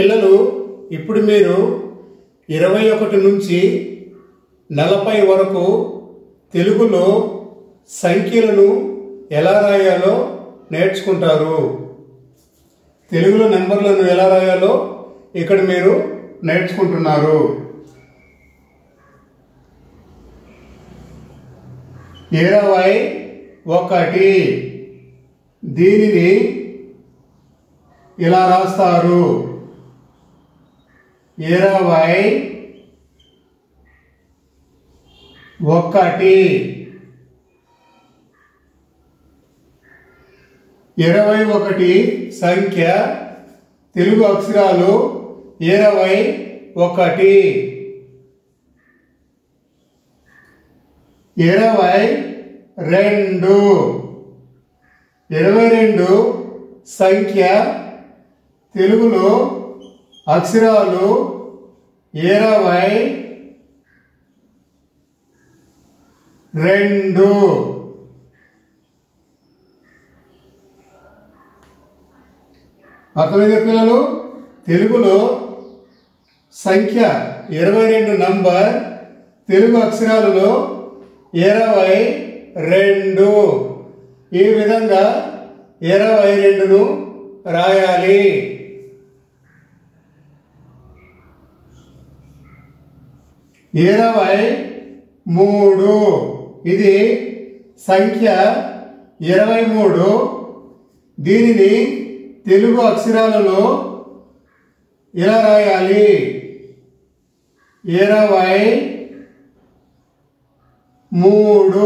పిల్లలు ఇప్పుడు మీరు ఇరవై ఒకటి నుంచి నలభై వరకు తెలుగులో సంఖ్యలను ఎలా రాయాలో నేర్చుకుంటారు తెలుగులో నెంబర్లను ఎలా రాయాలో ఇక్కడ మీరు నేర్చుకుంటున్నారు ఇరవై ఒకటి దీనిని ఇలా రాస్తారు ఇరవై ఒకటి ఇరవై ఒకటి సంఖ్య తెలుగు అక్షరాలు ఇరవై ఒకటి ఇరవై రెండు ఇరవై రెండు సంఖ్య తెలుగులో అక్షరాలు ఇరవై రెండు అర్థమైంది పిల్లలు తెలుగులో సంఖ్య ఇరవై రెండు నంబర్ తెలుగు అక్షరాలలో ఇరవై రెండు ఈ విధంగా ఇరవై రెండును రాయాలి ఇరవై మూడు ఇది సంఖ్య ఇరవై మూడు దీనిని తెలుగు అక్షరాలలో ఇలా రాయాలి ఇరవై మూడు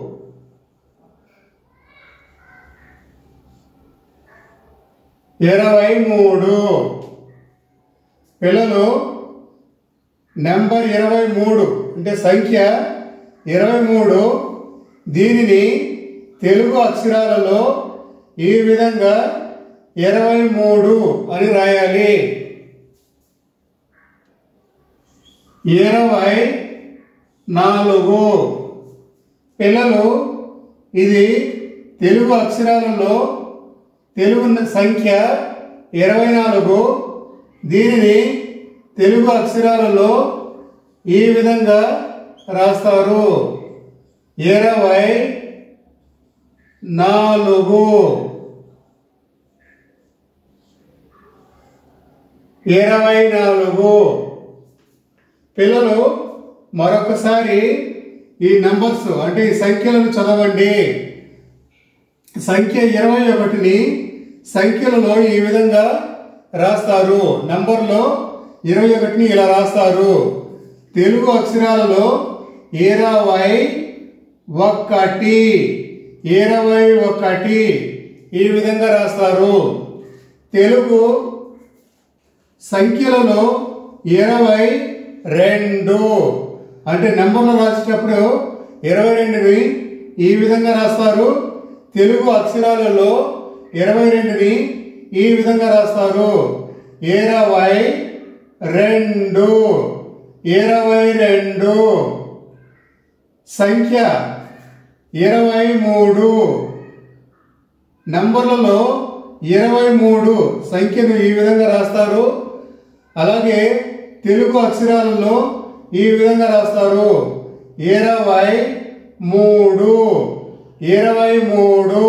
ఇరవై మూడు పిల్లలు నెంబర్ ఇరవై మూడు అంటే సంఖ్య ఇరవై మూడు దీనిని తెలుగు అక్షరాలలో ఈ విధంగా ఇరవై మూడు అని రాయాలి ఇరవై నాలుగు పిల్లలు ఇది తెలుగు అక్షరాలలో తెలుగు సంఖ్య ఇరవై నాలుగు దీనిని తెలుగు అక్షరాలలో ఈ విధంగా రాస్తారు ఇరవై నాలుగు ఇరవై నాలుగు పిల్లలు మరొకసారి ఈ నంబర్స్ అంటే ఈ సంఖ్యలను చదవండి సంఖ్య ఇరవై ఒకటిని సంఖ్యలలో ఈ విధంగా రాస్తారు నంబర్లో ఇరవై ఒకటిని ఇలా రాస్తారు తెలుగు అక్షరాలలో ఇరవై ఒకటి ఇరవై ఒకటి ఈ విధంగా రాస్తారు తెలుగు సంఖ్యలలో ఇరవై రెండు అంటే నెంబర్లు రాసేటప్పుడు ఇరవై రెండుని ఈ విధంగా రాస్తారు తెలుగు అక్షరాలలో ఇరవై రెండుని ఈ విధంగా రాస్తారు ఇరవై రెండు ఇరవై రెండు సంఖ్య ఇరవై మూడు నంబర్లలో ఇరవై మూడు సంఖ్యను ఈ విధంగా రాస్తారు అలాగే తెలుగు అక్షరాలలో ఈ విధంగా రాస్తారు ఇరవై మూడు ఇరవై మూడు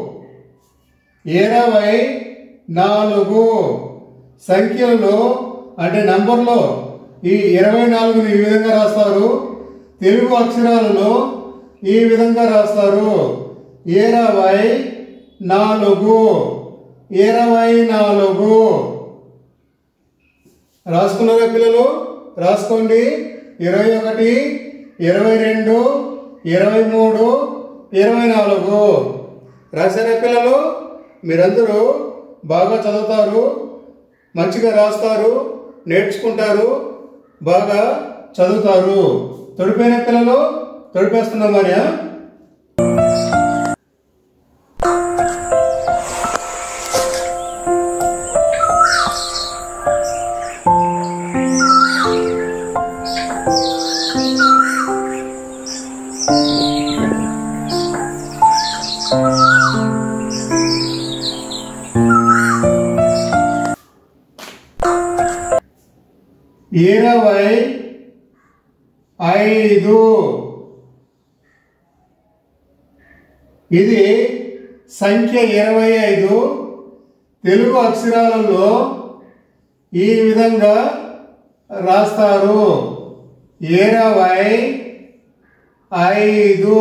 ఇరవై నాలుగు సంఖ్యలలో అంటే నంబర్లో ఈ ఇరవై నాలుగుని ఈ విధంగా రాస్తారు తెలుగు అక్షరాలలో ఈ విధంగా రాస్తారు ఇరవై నాలుగు ఇరవై నాలుగు రాసుకున్నారా పిల్లలు రాసుకోండి ఇరవై ఒకటి ఇరవై రెండు ఇరవై మూడు ఇరవై నాలుగు రాశారా పిల్లలు మీరందరూ బాగా చదువుతారు మంచిగా రాస్తారు నేర్చుకుంటారు బాగా చదువుతారు తొడిపోయిన పిల్లలు తొడిపేస్తున్నాం మరి ఆ? ఇరవై ఐదు ఇది సంఖ్య ఇరవై ఐదు తెలుగు అక్షరాలలో ఈ విధంగా రాస్తారు ఇరవై ఐదు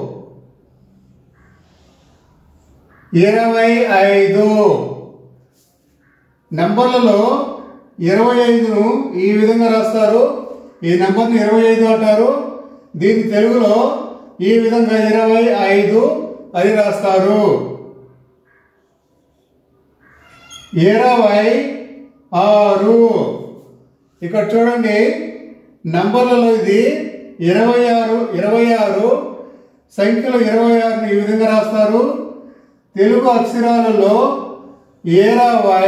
ఇరవై ఐదు నంబర్లలో ఇరవై ఐదును ఈ విధంగా రాస్తారు ఈ నంబర్ని ఇరవై ఐదు అంటారు దీని తెలుగులో ఈ విధంగా ఇరవై ఐదు అని రాస్తారు ఇరవై ఆరు ఇక్కడ చూడండి నంబర్లలో ఇది ఇరవై ఆరు ఇరవై ఆరు సంఖ్యలో ఇరవై ఆరుని ఈ విధంగా రాస్తారు తెలుగు అక్షరాలలో ఇరవై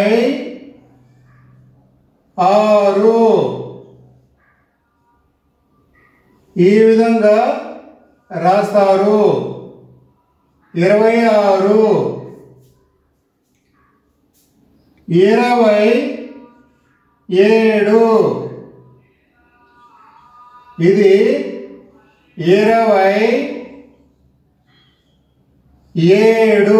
ఆరు ఈ విధంగా రాస్తారు ఇరవై ఆరు ఇరవై ఏడు ఇది ఇరవై ఏడు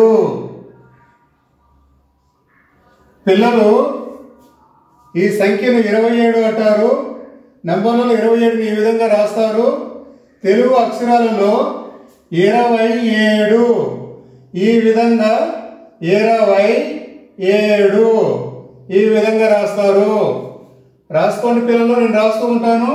పిల్లలు ఈ సంఖ్యను ఇరవై ఏడు అంటారు నంబర్లలో ఇరవై ఏడుని ఈ విధంగా రాస్తారు తెలుగు అక్షరాలలో ఇరవై ఏడు ఈ విధంగా ఇరవై ఏడు ఈ విధంగా రాస్తారు రాసుకోండి పిల్లలు నేను రాస్తూ ఉంటాను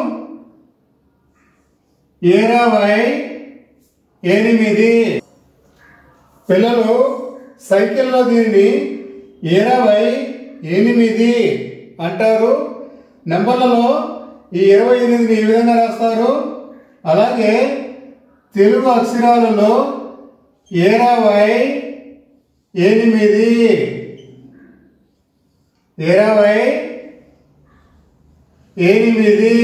ఇరవై ఎనిమిది పిల్లలు సంఖ్యల్లో దీనిని ఇరవై ఎనిమిది అంటారు నెంబర్లలో ఈ ఇరవై ఎనిమిదిని ఈ విధంగా రాస్తారు అలాగే తెలుగు అక్షరాలలో ఇరవై ఎనిమిది ఇరవై ఎనిమిది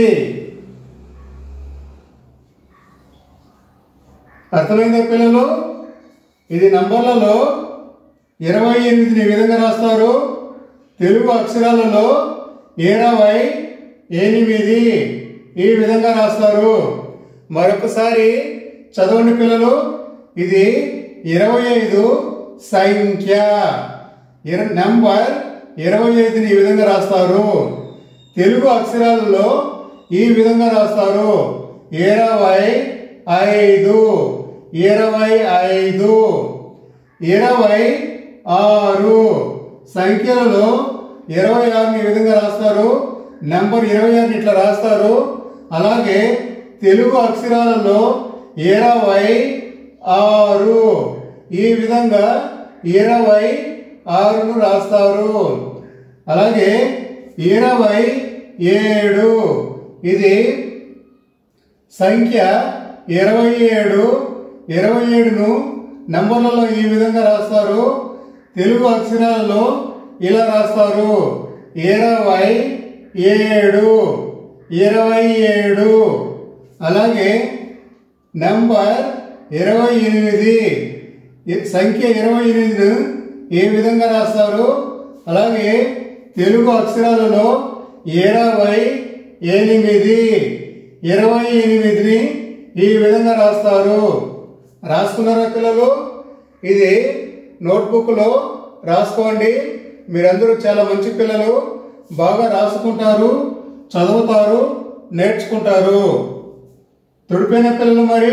అర్థమైందా పిల్లలు ఇది నంబర్లలో ఇరవై ఎనిమిదిని ఈ విధంగా రాస్తారు తెలుగు అక్షరాలలో ఇరవై ఎనిమిది ఈ విధంగా రాస్తారు మరొకసారి చదవండి పిల్లలు ఇది ఇరవై ఐదు సంఖ్య ఇర నంబర్ ఇరవై ఐదుని ఈ విధంగా రాస్తారు తెలుగు అక్షరాలలో ఈ విధంగా రాస్తారు ఇరవై ఐదు ఇరవై ఐదు ఇరవై ఆరు సంఖ్యలలో ఇరవై ఆరుని ఈ విధంగా రాస్తారు నంబర్ ఇరవై ఆరుని ఇట్లా రాస్తారు అలాగే తెలుగు అక్షరాలలో ఇరవై ఆరు ఈ విధంగా ఇరవై ఆరును రాస్తారు అలాగే ఇరవై ఏడు ఇది సంఖ్య ఇరవై ఏడు ఇరవై ఏడును నంబర్లలో ఈ విధంగా రాస్తారు తెలుగు అక్షరాలలో ఇలా రాస్తారు ఇరవై ఏడు ఇరవై ఏడు అలాగే నంబర్ ఇరవై ఎనిమిది ఈ సంఖ్య ఇరవై ఎనిమిదిను ఏ విధంగా రాస్తారు అలాగే తెలుగు అక్షరాలలో ఇరవై ఎనిమిది ఇరవై ఎనిమిదిని ఈ విధంగా రాస్తారు రాసుకున్నారా పిల్లలు ఇది నోట్బుక్లో రాసుకోండి మీరందరూ చాలా మంచి పిల్లలు బాగా రాసుకుంటారు చదువుతారు నేర్చుకుంటారు తుడిపోయిన పిల్లలు మరి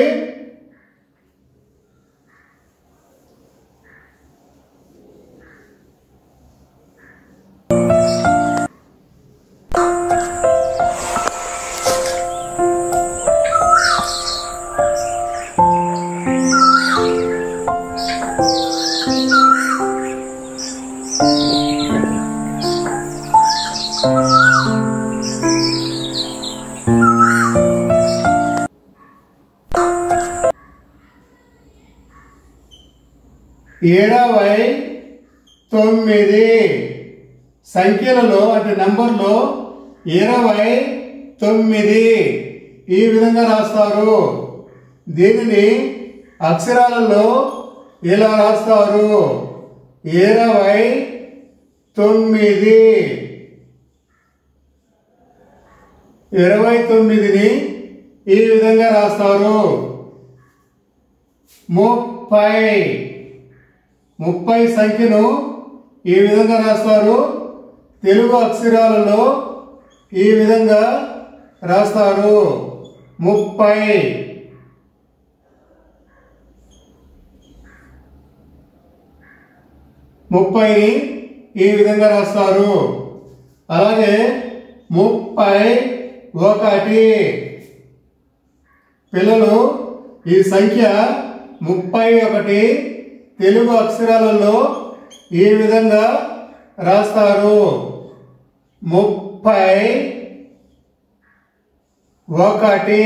ఇరవై తొమ్మిది సంఖ్యలలో అంటే నంబర్లో ఇరవై తొమ్మిది ఈ విధంగా రాస్తారు దీనిని అక్షరాలలో ఇలా రాస్తారు ఇరవై తొమ్మిది ఇరవై తొమ్మిదిని ఈ విధంగా రాస్తారు ముప్పై ముప్పై సంఖ్యను ఈ విధంగా రాస్తారు తెలుగు అక్షరాలలో ఈ విధంగా రాస్తారు ముప్పై ముప్పైని ఈ విధంగా రాస్తారు అలాగే ముప్పై ఒకటి పిల్లలు ఈ సంఖ్య ముప్పై ఒకటి తెలుగు అక్షరాలలో ఈ విధంగా రాస్తారు ముప్పై ఒకటి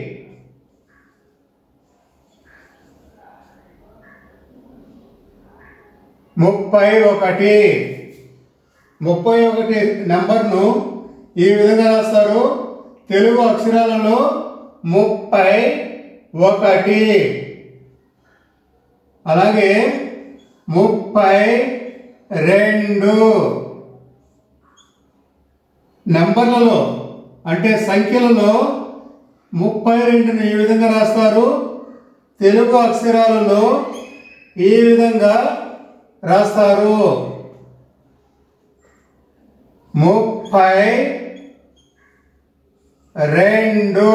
ముప్పై ఒకటి ముప్పై ఒకటి నెంబర్ను ఈ విధంగా రాస్తారు తెలుగు అక్షరాలలో ముప్పై ఒకటి అలాగే ముప్పై రెండు నెంబర్లలో అంటే సంఖ్యలలో ముప్పై రెండును ఈ విధంగా రాస్తారు తెలుగు అక్షరాలలో ఈ విధంగా రాస్తారు ముప్పై రెండు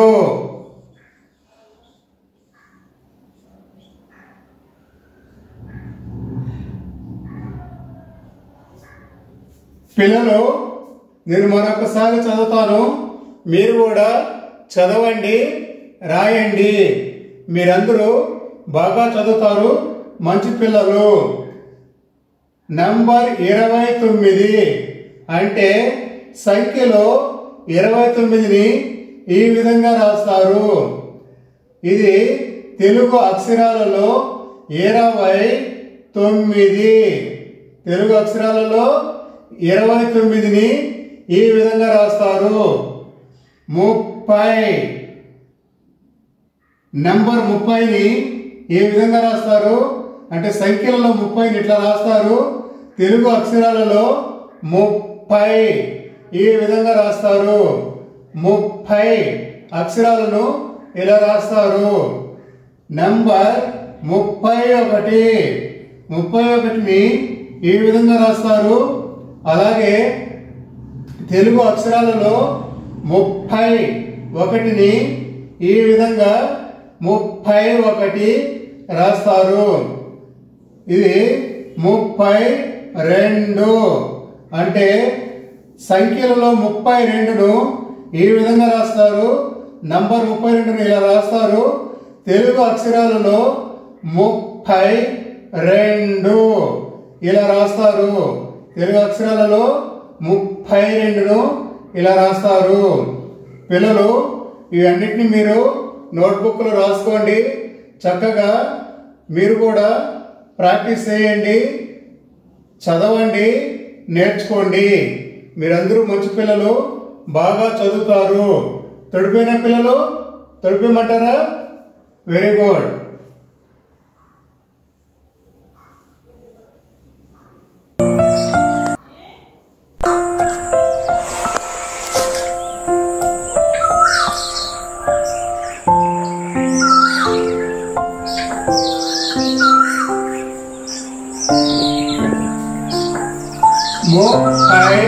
పిల్లలు నేను మరొకసారి చదువుతాను మీరు కూడా చదవండి రాయండి మీరందరూ బాగా చదువుతారు మంచి పిల్లలు నంబర్ ఇరవై తొమ్మిది అంటే సంఖ్యలో ఇరవై తొమ్మిదిని ఈ విధంగా రాస్తారు ఇది తెలుగు అక్షరాలలో ఇరవై తొమ్మిది తెలుగు అక్షరాలలో ఇరవై తొమ్మిదిని ఈ విధంగా రాస్తారు ముప్పై నెంబర్ ముప్పైని ఏ విధంగా రాస్తారు అంటే సంఖ్యలలో ముప్పైని ఇట్లా రాస్తారు తెలుగు అక్షరాలలో ముప్పై ఈ విధంగా రాస్తారు ముప్పై అక్షరాలను ఇలా రాస్తారు నంబర్ ముప్పై ఒకటి ముప్పై ఒకటిని ఈ విధంగా రాస్తారు అలాగే తెలుగు అక్షరాలలో ముప్పై ఒకటిని ఈ విధంగా ముప్పై ఒకటి రాస్తారు ఇది ముప్పై రెండు అంటే సంఖ్యలలో ముప్పై రెండును ఈ విధంగా రాస్తారు నంబర్ ముప్పై రెండును ఇలా రాస్తారు తెలుగు అక్షరాలలో ముప్పై రెండు ఇలా రాస్తారు తెలుగు అక్షరాలలో ముప్పై రెండును ఇలా రాస్తారు పిల్లలు ఇవన్నిటిని మీరు నోట్బుక్లో రాసుకోండి చక్కగా మీరు కూడా ప్రాక్టీస్ చేయండి చదవండి నేర్చుకోండి మీరందరూ మంచి పిల్లలు బాగా చదువుతారు తడిపోయిన పిల్లలు తడిపోయమంటారా వెరీ గుడ్ ముప్పై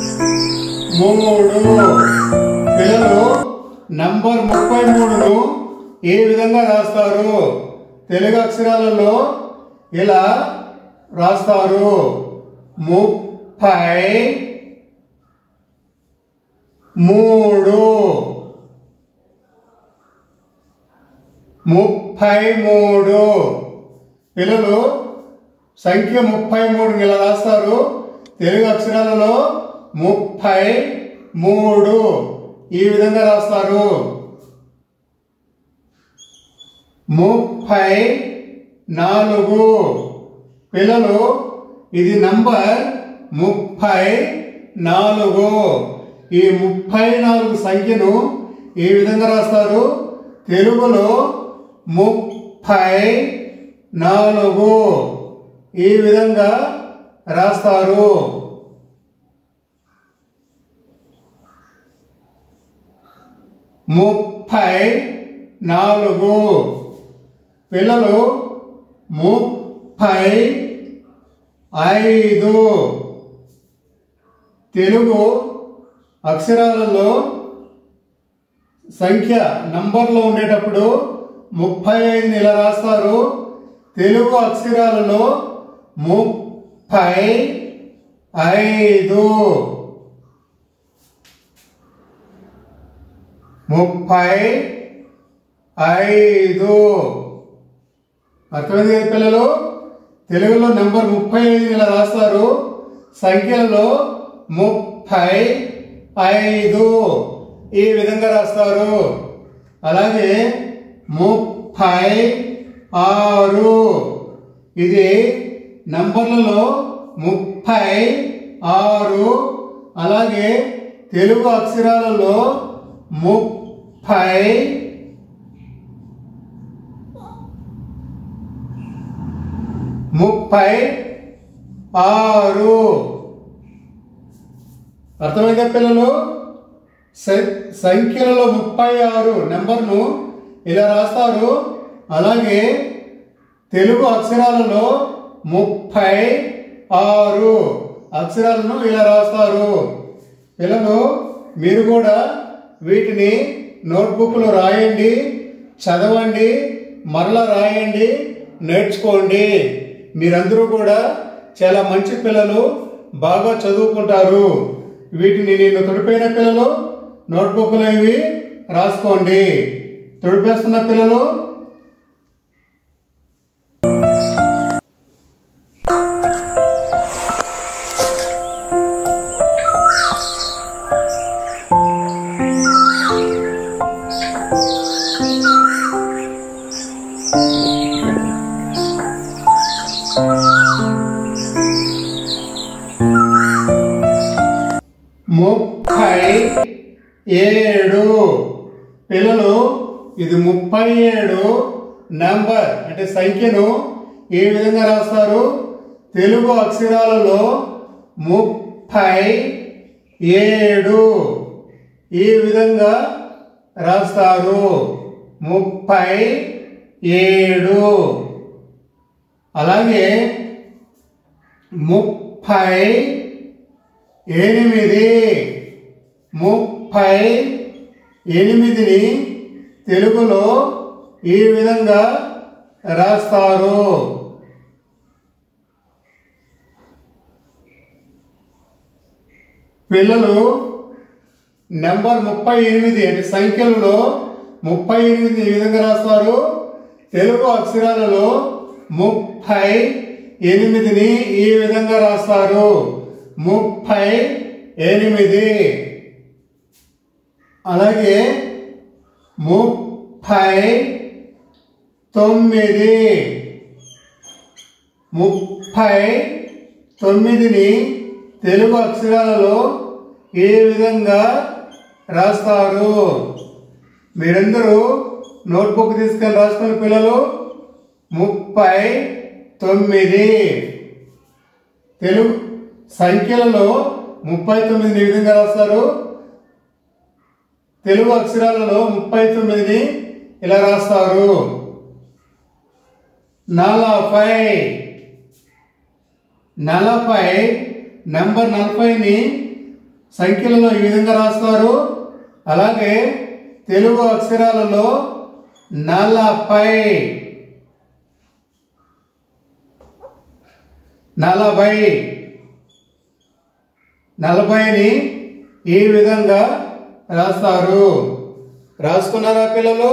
మూడు పిల్లలు నంబర్ ముప్పై మూడును ఏ విధంగా రాస్తారు తెలుగు అక్షరాలలో ఇలా రాస్తారు ముప్పై మూడు ముప్పై మూడు పిల్లలు సంఖ్య ముప్పై మూడు ఇలా రాస్తారు తెలుగు అక్షరాలలో ముప్పై మూడు ఈ విధంగా రాస్తారు ముప్పై నాలుగు పిల్లలు ఇది నంబర్ ముప్పై నాలుగు ఈ ముప్పై నాలుగు సంఖ్యను ఈ విధంగా రాస్తారు తెలుగులో ముప్పై నాలుగు ఈ విధంగా రాస్తారు ముప్పై నాలుగు పిల్లలు ముప్పై ఐదు తెలుగు అక్షరాలలో సంఖ్య నంబర్లో ఉండేటప్పుడు ముప్పై ఐదుని ఇలా రాస్తారు తెలుగు అక్షరాలలో ముప్పై ఐదు ముప్పై ఐదు అర్థమైంది కదా పిల్లలు తెలుగులో నెంబర్ ముప్పై ఐదు ఇలా రాస్తారు సంఖ్యలలో ముప్పై ఐదు ఈ విధంగా రాస్తారు అలాగే ముప్పై ఆరు ఇది నంబర్లలో ముప్పై ఆరు అలాగే తెలుగు అక్షరాలలో ముప్పై ముప్పై ఆరు అర్థమైందా పిల్లలు స- సంఖ్యలలో ముప్పై ఆరు నెంబర్ను ఇలా రాస్తారు అలాగే తెలుగు అక్షరాలలో ముప్పై ఆరు అక్షరాలను ఇలా రాస్తారు పిల్లలు మీరు కూడా వీటిని నోట్బుక్లో రాయండి చదవండి మరలా రాయండి నేర్చుకోండి మీరందరూ కూడా చాలా మంచి పిల్లలు బాగా చదువుకుంటారు వీటిని నేను తుడిపోయిన పిల్లలు నోట్బుక్లో ఇవి రాసుకోండి తుడిపేస్తున్న పిల్లలు ముప్పై ఏడు పిల్లలు ఇది ముప్పై ఏడు నంబర్ అంటే సంఖ్యను ఏ విధంగా రాస్తారు తెలుగు అక్షరాలలో ముప్పై ఏడు ఈ విధంగా రాస్తారు ముప్పై ఏడు అలాగే ముప్పై ఎనిమిది ముప్పై ఎనిమిదిని తెలుగులో ఈ విధంగా రాస్తారు పిల్లలు నెంబర్ ముప్పై ఎనిమిది అంటే సంఖ్యలలో ముప్పై ఎనిమిది ఈ విధంగా రాస్తారు తెలుగు అక్షరాలలో ముప్పై ఎనిమిదిని ఈ విధంగా రాస్తారు ముప్పై ఎనిమిది అలాగే ముప్పై తొమ్మిది ముప్పై తొమ్మిదిని తెలుగు అక్షరాలలో ఏ విధంగా రాస్తారు మీరందరూ నోట్బుక్ తీసుకొని రాసుకుని పిల్లలు ముప్పై తొమ్మిది తెలుగు సంఖ్యలలో ముప్పై తొమ్మిదిని ఏ విధంగా రాస్తారు తెలుగు అక్షరాలలో ముప్పై తొమ్మిదిని ఇలా రాస్తారు నలభై నలభై నంబర్ నలభైని సంఖ్యలలో ఈ విధంగా రాస్తారు అలాగే తెలుగు అక్షరాలలో నలభై నలభై నలభైని ఈ విధంగా రాస్తారు రాసుకున్నారా పిల్లలు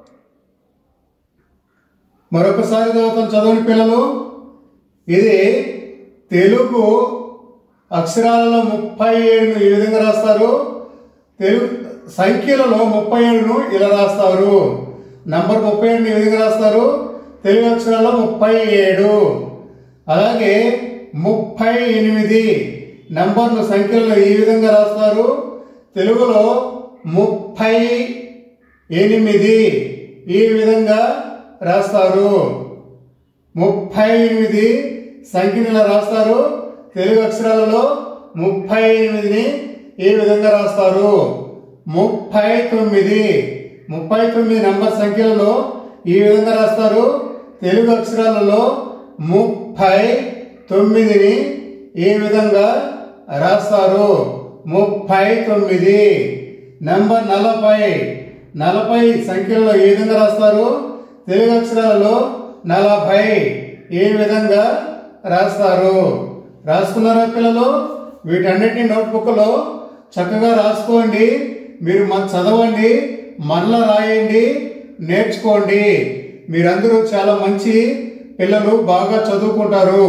మరొకసారి చదువుతాం చదవని పిల్లలు ఇది తెలుగు అక్షరాలలో ముప్పై ఏడును ఈ విధంగా రాస్తారు తెలుగు సంఖ్యలలో ముప్పై ఏడును ఇలా రాస్తారు నంబర్ ముప్పై ఏడుని ఈ విధంగా రాస్తారు తెలుగు అక్షరాల్లో ముప్పై ఏడు అలాగే ముప్పై ఎనిమిది నంబర్ను సంఖ్యలలో ఈ విధంగా రాస్తారు తెలుగులో ముప్పై ఎనిమిది ఈ విధంగా రాస్తారు ముప్పై ఎనిమిది సంఖ్యను ఇలా రాస్తారు తెలుగు అక్షరాలలో ముప్పై ఎనిమిదిని ఈ విధంగా రాస్తారు ముప్పై తొమ్మిది ముప్పై తొమ్మిది నంబర్ సంఖ్యలలో ఈ విధంగా రాస్తారు తెలుగు అక్షరాలలో ముప్పై తొమ్మిదిని ఈ విధంగా రాస్తారు ముప్పై తొమ్మిది నంబర్ నలభై నలభై సంఖ్యలలో ఏ విధంగా రాస్తారు తెలుగు అక్షరాలలో నలభై ఏ విధంగా రాస్తారు రాసుకున్నారా పిల్లలు వీటన్నిటిని నోట్బుక్లో చక్కగా రాసుకోండి మీరు మన చదవండి మరలా రాయండి నేర్చుకోండి మీరందరూ చాలా మంచి పిల్లలు బాగా చదువుకుంటారు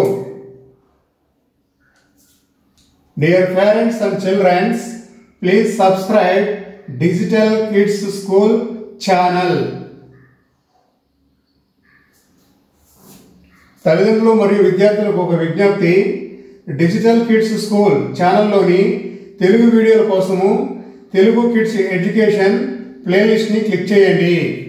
Dear parents and children, please subscribe Digital Kids School channel. తల్లిదండ్రులు మరియు విద్యార్థులకు ఒక విజ్ఞప్తి డిజిటల్ కిడ్స్ స్కూల్ ఛానల్లోని తెలుగు వీడియోల కోసము తెలుగు కిడ్స్ ఎడ్యుకేషన్ ప్లేలిస్ట్ని క్లిక్ చేయండి